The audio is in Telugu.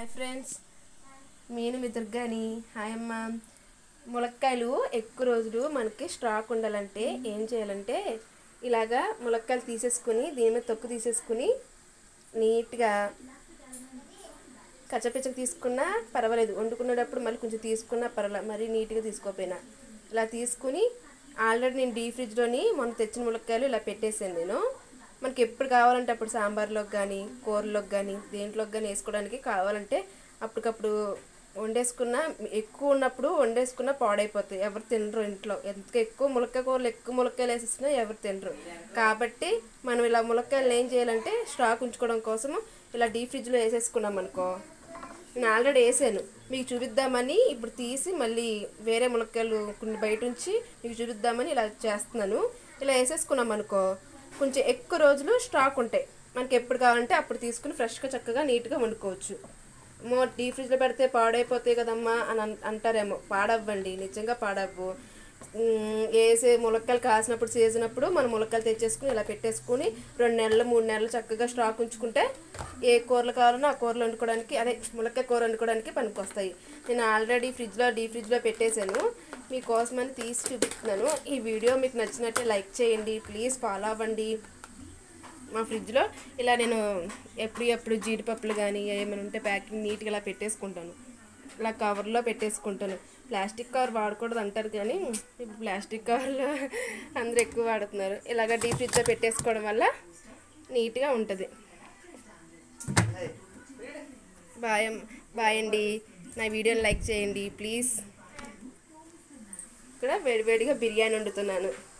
హాయ్ ఫ్రెండ్స్ నేను మీ దుర్గాని హాయ్ అమ్మ ములక్కాయలు ఎక్కువ రోజులు మనకి స్టాక్ ఉండాలంటే ఏం చేయాలంటే ఇలాగా ములక్కాయలు తీసేసుకుని దీని మీద తొక్కు తీసేసుకుని నీట్గా కచ్చపిచ్చకి తీసుకున్నా పర్వాలేదు వండుకునేటప్పుడు మళ్ళీ కొంచెం తీసుకున్నా పర్వాలేదు మరీ నీట్గా తీసుకోపోయినా ఇలా తీసుకుని ఆల్రెడీ నేను డీ ఫ్రిడ్జ్లోని మొన్న తెచ్చిన ములక్కాయలు ఇలా పెట్టేసాను నేను మనకి ఎప్పుడు కావాలంటే అప్పుడు సాంబార్లోకి కానీ కూరలోకి కానీ దేంట్లోకి కానీ వేసుకోవడానికి కావాలంటే అప్పటికప్పుడు వండేసుకున్న ఎక్కువ ఉన్నప్పుడు వండేసుకున్న పాడైపోతాయి ఎవరు తినరు ఇంట్లో ఎంత ఎక్కువ ములక్కాయ కూరలు ఎక్కువ ములక్కాయలు వేసేసినా ఎవరు తినరు కాబట్టి మనం ఇలా ములక్కాయలు ఏం చేయాలంటే స్టాక్ ఉంచుకోవడం కోసము ఇలా డీ ఫ్రిడ్జ్లో వేసేసుకున్నాం అనుకో నేను ఆల్రెడీ వేసాను మీకు చూపిద్దామని ఇప్పుడు తీసి మళ్ళీ వేరే ములక్కాయలు కొన్ని బయట ఉంచి మీకు చూపిద్దామని ఇలా చేస్తున్నాను ఇలా వేసేసుకున్నాం అనుకో కొంచెం ఎక్కువ రోజులు స్టాక్ ఉంటాయి మనకి ఎప్పుడు కావాలంటే అప్పుడు తీసుకుని ఫ్రెష్గా చక్కగా నీట్గా వండుకోవచ్చు మో డీ ఫ్రిడ్జ్లో పెడితే పాడైపోతాయి కదమ్మా అని అన్- అంటారేమో పాడవ్వండి నిజంగా పాడవ్వు ఉమ్, వేసే ములక్కాయలు కాసినప్పుడు సీజన్ అప్పుడు మనం ములక్కాయలు తెచ్చేసుకుని ఇలా పెట్టేసుకుని రెండు నెలలు మూడు నెలలు చక్కగా స్టాక్ ఉంచుకుంటే ఏ కూరలు కావాలన్నా ఆ కూరలు వండుకోవడానికి అదే ములక్కాయ కూర వండుకోవడానికి పనికి వస్తాయి నేను ఆల్రెడీ ఫ్రిడ్జ్లో డీ ఫ్రిడ్జ్లో పెట్టేశాను మీకోసమని తీసి చూపిస్తున్నాను ఈ వీడియో మీకు నచ్చినట్టే లైక్ చేయండి ప్లీజ్ ఫాలో అవ్వండి మా ఫ్రిడ్జ్లో ఇలా నేను ఎప్పుడు ఎప్పుడు జీడిపప్పులు కానీ ఏమైనా ఉంటే ప్యాకింగ్ నీట్గా ఇలా పెట్టేసుకుంటాను ఇలా కవర్లో పెట్టేసుకుంటాను ప్లాస్టిక్ కవర్ వాడకూడదు అంటారు కానీ ఇప్పుడు ప్లాస్టిక్ కవర్లో అందరూ ఎక్కువ వాడుతున్నారు ఇలాగ డీప్ ఫ్రిడ్జ్లో పెట్టేసుకోవడం వల్ల నీట్గా ఉంటుంది బాయ్ అమ్- బాయ్ అండి నా వీడియోని లైక్ చేయండి ప్లీజ్ ఇక్కడ వేడివేడిగా బిర్యానీ వండుతున్నాను